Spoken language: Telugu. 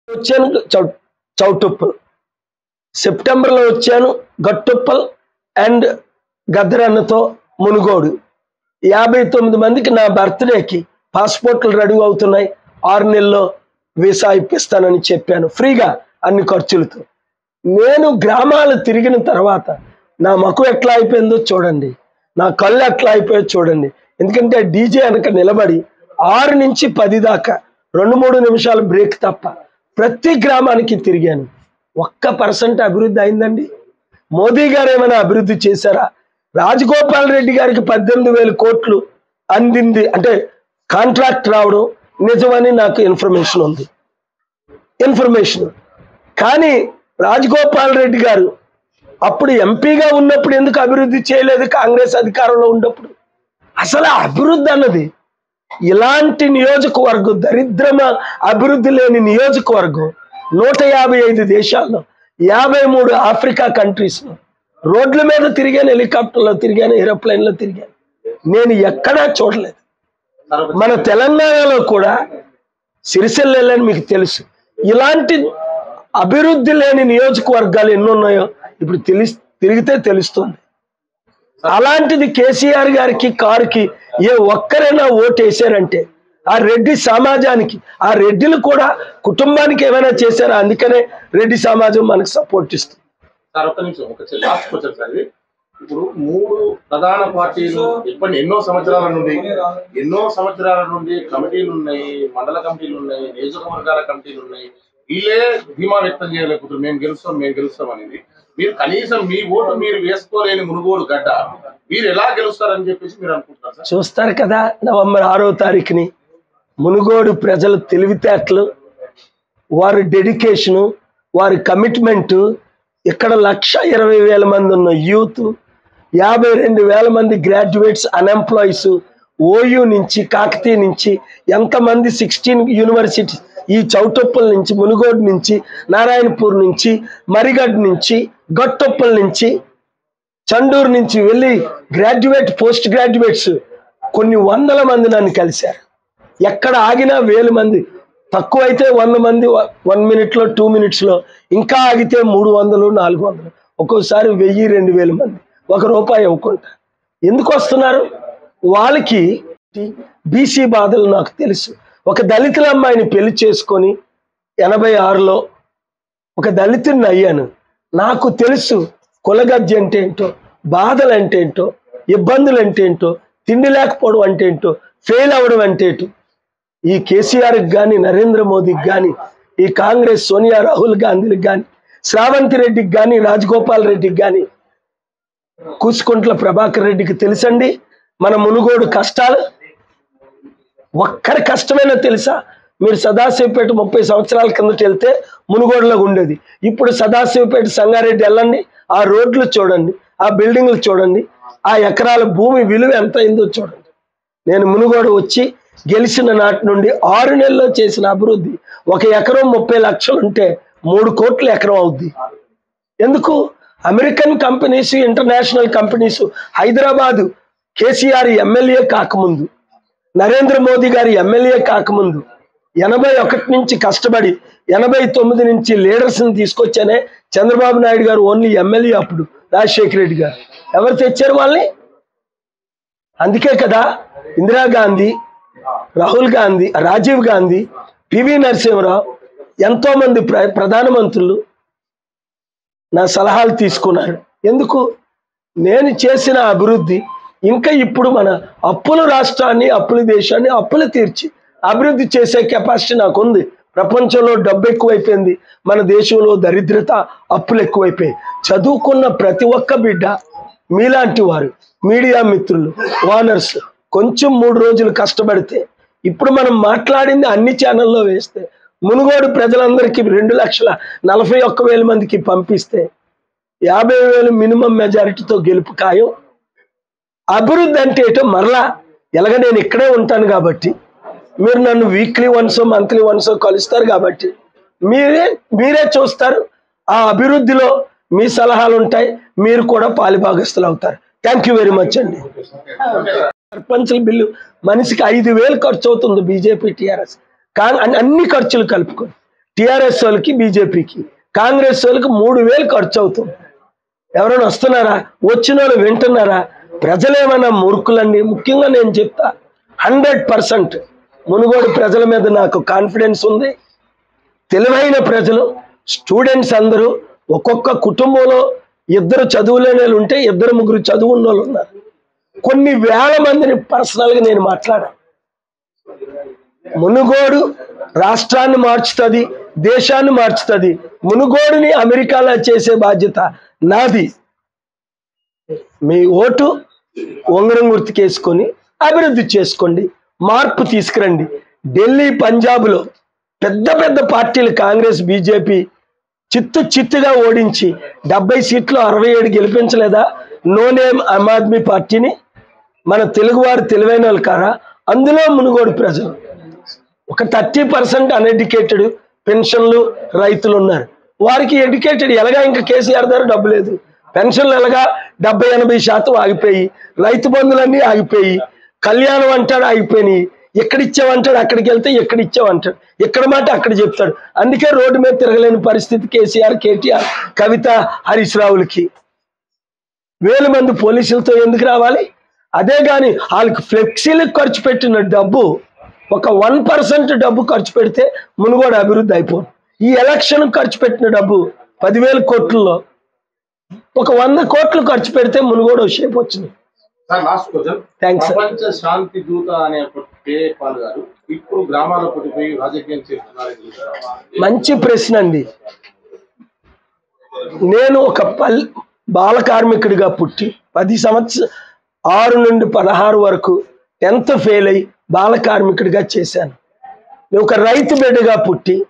వచ్చాను చౌ చౌటుప్పల్ సెప్టెంబర్లో వచ్చాను గట్టుప్పల్ అండ్ గద్దరన్నతో మునుగోడు యాభై తొమ్మిది మందికి నా బర్త్డేకి పాస్పోర్ట్లు రెడీ అవుతున్నాయి ఆరు నెలల్లో వీసా ఇప్పిస్తానని చెప్పాను ఫ్రీగా అన్ని ఖర్చులతో నేను గ్రామాలు తిరిగిన తర్వాత నా మకు ఎట్లా అయిపోయిందో చూడండి నా కళ్ళు ఎట్లా అయిపోయో చూడండి ఎందుకంటే డీజే వెనక నిలబడి ఆరు నుంచి పది దాకా రెండు మూడు నిమిషాలు బ్రేక్ తప్ప ప్రతి గ్రామానికి తిరిగాను ఒక్క పర్సెంట్ అభివృద్ధి అయిందండి మోదీ గారు ఏమైనా అభివృద్ధి చేశారా రాజగోపాల్ రెడ్డి గారికి పద్దెనిమిది వేల కోట్లు అందింది అంటే కాంట్రాక్ట్ రావడం నిజమని నాకు ఇన్ఫర్మేషన్ ఉంది ఇన్ఫర్మేషన్ కానీ రాజగోపాల్ రెడ్డి గారు అప్పుడు ఎంపీగా ఉన్నప్పుడు ఎందుకు అభివృద్ధి చేయలేదు కాంగ్రెస్ అధికారంలో ఉన్నప్పుడు అసలు ఆ అభివృద్ధి అన్నది ఇలాంటి నియోజకవర్గం దరిద్రమ అభివృద్ధి లేని నియోజకవర్గం నూట యాభై ఐదు దేశాల్లో యాభై మూడు ఆఫ్రికా కంట్రీస్లో రోడ్ల మీద తిరిగాను హెలికాప్టర్లో తిరిగాను ఏరోప్లేన్లో తిరిగాను నేను ఎక్కడా చూడలేదు మన తెలంగాణలో కూడా సిరిసిల్ల వెళ్ళని మీకు తెలుసు ఇలాంటి అభివృద్ధి లేని నియోజకవర్గాలు ఎన్ని ఉన్నాయో ఇప్పుడు తెలి తిరిగితే తెలుస్తుంది అలాంటిది కేసీఆర్ గారికి కారుకి ఏ ఒక్కరైనా ఓటు వేసారంటే ఆ రెడ్డి సమాజానికి ఆ రెడ్డిలు కూడా కుటుంబానికి ఏమైనా చేశారా అందుకనే రెడ్డి సమాజం మనకు సపోర్ట్ ఇస్తుంది సార్ ఒక్క నిమిషం ఒక లాస్ట్ క్వశ్చన్ సార్ ఇది ఇప్పుడు మూడు ప్రధాన పార్టీలు ఇప్పటి ఎన్నో సంవత్సరాల నుండి ఎన్నో సంవత్సరాల నుండి కమిటీలు ఉన్నాయి మండల కమిటీలు ఉన్నాయి నియోజకవర్గాల కమిటీలు ఉన్నాయి వీళ్ళే ధీమా వ్యక్తం చేయలేకపోతున్నారు మేము గెలుస్తాం మేము గెలుస్తాం అనేది మీరు కనీసం మీ ఓటు మీరు వేసుకోలేని మునుగోడు గడ్డ మీరు ఎలా గెలుస్తారని చెప్పేసి మీరు అనుకుంటున్నారు సార్ చూస్తారు కదా నవంబర్ ఆరో తారీఖుని మునుగోడు ప్రజల తెలివితేటలు వారి డెడికేషను వారి కమిట్మెంట్ ఇక్కడ లక్ష ఇరవై వేల మంది ఉన్న యూత్ యాభై రెండు వేల మంది గ్రాడ్యుయేట్స్ అన్ఎంప్లాయీస్ ఓయూ నుంచి కాకతీయ నుంచి ఎంతమంది సిక్స్టీన్ యూనివర్సిటీ ఈ చౌటొప్పల నుంచి మునుగోడు నుంచి నారాయణపూర్ నుంచి మరిగడ్ నుంచి గట్టొప్పల నుంచి చండూరు నుంచి వెళ్ళి గ్రాడ్యుయేట్ పోస్ట్ గ్రాడ్యుయేట్స్ కొన్ని వందల మంది నన్ను కలిశారు ఎక్కడ ఆగినా వేలు మంది తక్కువైతే వంద మంది వన్ మినిట్లో టూ మినిట్స్లో ఇంకా ఆగితే మూడు వందలు నాలుగు వందలు ఒక్కోసారి వెయ్యి రెండు వేల మంది ఒక రూపాయి ఇవ్వకుండా ఎందుకు వస్తున్నారు వాళ్ళకి బీసీ బాధలు నాకు తెలుసు ఒక దళితుల అమ్మాయిని పెళ్లి చేసుకొని ఎనభై ఆరులో ఒక దళితుడిని అయ్యాను నాకు తెలుసు కులగజ్జి అంటే ఏంటో బాధలు అంటే ఏంటో ఇబ్బందులు అంటే ఏంటో తిండి లేకపోవడం అంటే ఏంటో ఫెయిల్ అవ్వడం అంటే ఏంటో ఈ కేసీఆర్కి కానీ నరేంద్ర మోదీకి కానీ ఈ కాంగ్రెస్ సోనియా రాహుల్ గాంధీకి కానీ శ్రావంతి రెడ్డికి కానీ రాజగోపాల్ రెడ్డికి కానీ కూసుకుంట్ల ప్రభాకర్ రెడ్డికి తెలుసండి మన మునుగోడు కష్టాలు ఒక్కరి కష్టమైనా తెలుసా మీరు సదాశివపేట ముప్పై సంవత్సరాల కిందట వెళ్తే మునుగోడులో ఉండేది ఇప్పుడు సదాశివపేట సంగారెడ్డి వెళ్ళండి ఆ రోడ్లు చూడండి ఆ బిల్డింగ్లు చూడండి ఆ ఎకరాల భూమి విలువ ఎంత అయిందో చూడండి నేను మునుగోడు వచ్చి గెలిచిన నాటి నుండి ఆరు నెలల్లో చేసిన అభివృద్ధి ఒక ఎకరం ముప్పై లక్షలు ఉంటే మూడు కోట్ల ఎకరం అవుద్ది ఎందుకు American companies international companies Hyderabad KCR MLA కాకముందు నరేంద్ర మోదీ గారి ఎమ్మెల్యే కాకముందు ఎనభై ఒకటి నుంచి కష్టపడి ఎనభై తొమ్మిది నుంచి లీడర్స్ని తీసుకొచ్చానే చంద్రబాబు నాయుడు గారు ఓన్లీ ఎమ్మెల్యే అప్పుడు రాజశేఖర రెడ్డి గారు ఎవరు తెచ్చారు వాళ్ళని అందుకే కదా ఇందిరాగాంధీ రాహుల్ గాంధీ రాజీవ్ గాంధీ పివి నరసింహరావు ఎంతో మంది ప్ర ప్రధానమంత్రులు నా సలహాలు తీసుకున్నారు ఎందుకు నేను చేసిన అభివృద్ధి ఇంకా ఇప్పుడు మన అప్పుల రాష్ట్రాన్ని అప్పుల దేశాన్ని అప్పులు తీర్చి అభివృద్ధి చేసే కెపాసిటీ నాకు ఉంది ప్రపంచంలో డబ్బు ఎక్కువైపోయింది మన దేశంలో దరిద్రత అప్పులు ఎక్కువైపోయాయి చదువుకున్న ప్రతి ఒక్క బిడ్డ మీలాంటి వారు మీడియా మిత్రులు వానర్స్ కొంచెం మూడు రోజులు కష్టపడితే ఇప్పుడు మనం మాట్లాడింది అన్ని ఛానల్లో వేస్తే మునుగోడు ప్రజలందరికీ రెండు లక్షల నలభై ఒక్క వేల మందికి పంపిస్తే యాభై వేలు మినిమం మెజారిటీతో గెలుపు ఖాయం అభివృద్ధి అంటే ఏటో మరలా ఎలాగ నేను ఇక్కడే ఉంటాను కాబట్టి మీరు నన్ను వీక్లీ వన్స్ మంత్లీ వన్స్ కలుస్తారు కాబట్టి మీరే మీరే చూస్తారు ఆ అభివృద్ధిలో మీ సలహాలు ఉంటాయి మీరు కూడా పాలిభాగస్తులు అవుతారు థ్యాంక్ యూ వెరీ మచ్ అండి సర్పంచుల బిల్లు మనిషికి ఐదు వేలు ఖర్చు అవుతుంది బీజేపీ టీఆర్ఎస్ కానీ అన్ని- అన్ని ఖర్చులు కలుపుకొని టిఆర్ఎస్ వాళ్ళకి బీజేపీకి కాంగ్రెస్ వాళ్ళకి మూడు వేలు ఖర్చు అవుతుంది ఎవరైనా వస్తున్నారా వచ్చిన వాళ్ళు వింటున్నారా ప్రజలేమన్నా మూర్ఖులండి ముఖ్యంగా నేను చెప్తా హండ్రెడ్ పర్సెంట్ మునుగోడు ప్రజల మీద నాకు కాన్ఫిడెన్స్ ఉంది తెలివైన ప్రజలు స్టూడెంట్స్ అందరూ ఒక్కొక్క కుటుంబంలో ఇద్దరు చదువులేని వాళ్ళు ఉంటే ఇద్దరు ముగ్గురు చదువు ఉన్న వాళ్ళు ఉన్నారు కొన్ని వేల మందిని పర్సనల్గా నేను మాట్లాడాను మునుగోడు రాష్ట్రాన్ని మార్చుతుంది దేశాన్ని మార్చుతుంది మునుగోడుని అమెరికాలో చేసే బాధ్యత నాది మీ ఓటు ఉంగరం గుర్తుకేసుకొని అభివృద్ధి చేసుకోండి మార్పు తీసుకురండి ఢిల్లీ పంజాబ్లో పెద్ద పెద్ద పార్టీలు కాంగ్రెస్ బీజేపీ చిత్తు చిత్తుగా ఓడించి డెబ్బై సీట్లు అరవై ఏడు గెలిపించలేదా నో నేమ్ ఆమ్ ఆద్మీ పార్టీని మన తెలుగువారు తెలివైన వాళ్ళు కారా అందులో మునుగోడు ప్రజలు ఒక థర్టీ పర్సెంట్ అన్ఎడ్యుకేటెడ్ పెన్షన్లు రైతులు ఉన్నారు వారికి ఎడ్యుకేటెడ్ ఎలాగా ఇంకా కేసీఆర్ దగ్గర డబ్బు లేదు పెన్షన్లు ఎలాగా డెబ్బై ఎనభై శాతం ఆగిపోయి రైతు బంధులన్నీ ఆగిపోయి కళ్యాణం అంటాడు ఆగిపోయినాయి ఎక్కడ ఇచ్చావంటాడు అక్కడికి వెళ్తే ఎక్కడ ఇచ్చావంటాడు ఎక్కడ మాట అక్కడ చెప్తాడు అందుకే రోడ్డు మీద తిరగలేని పరిస్థితి కేసీఆర్ కేటీఆర్ కవిత హరీష్ రావులకి వేల మంది పోలీసులతో ఎందుకు రావాలి అదే కానీ వాళ్ళకి ఫ్లెక్సీలకు ఖర్చు పెట్టిన డబ్బు ఒక వన్ పర్సెంట్ డబ్బు ఖర్చు పెడితే మునుగోడు అభివృద్ధి అయిపోదు ఈ ఎలక్షన్ ఖర్చు పెట్టిన డబ్బు పదివేల కోట్లలో ఒక వంద కోట్లు ఖర్చు పెడితే మునుగోడు షేప్ వచ్చింది sir last question Thanks, sir. ప్రపంచ శాంతి దూత అనే కే పాల్ గారు ఇప్పుడు గ్రామాల పుట్టిపోయి రాజకీయం చేస్తున్నారని తెలుసా? మంచి ప్రశ్న అండి నేను ఒక పల్ బాల కార్మికుడిగా పుట్టి పది సంవత్సర ఆరు నుండి పదహారు వరకు టెన్త్ ఫెయిల్ అయి బాల కార్మికుడిగా చేశాను నేను ఒక రైతు బిడ్డగా పుట్టి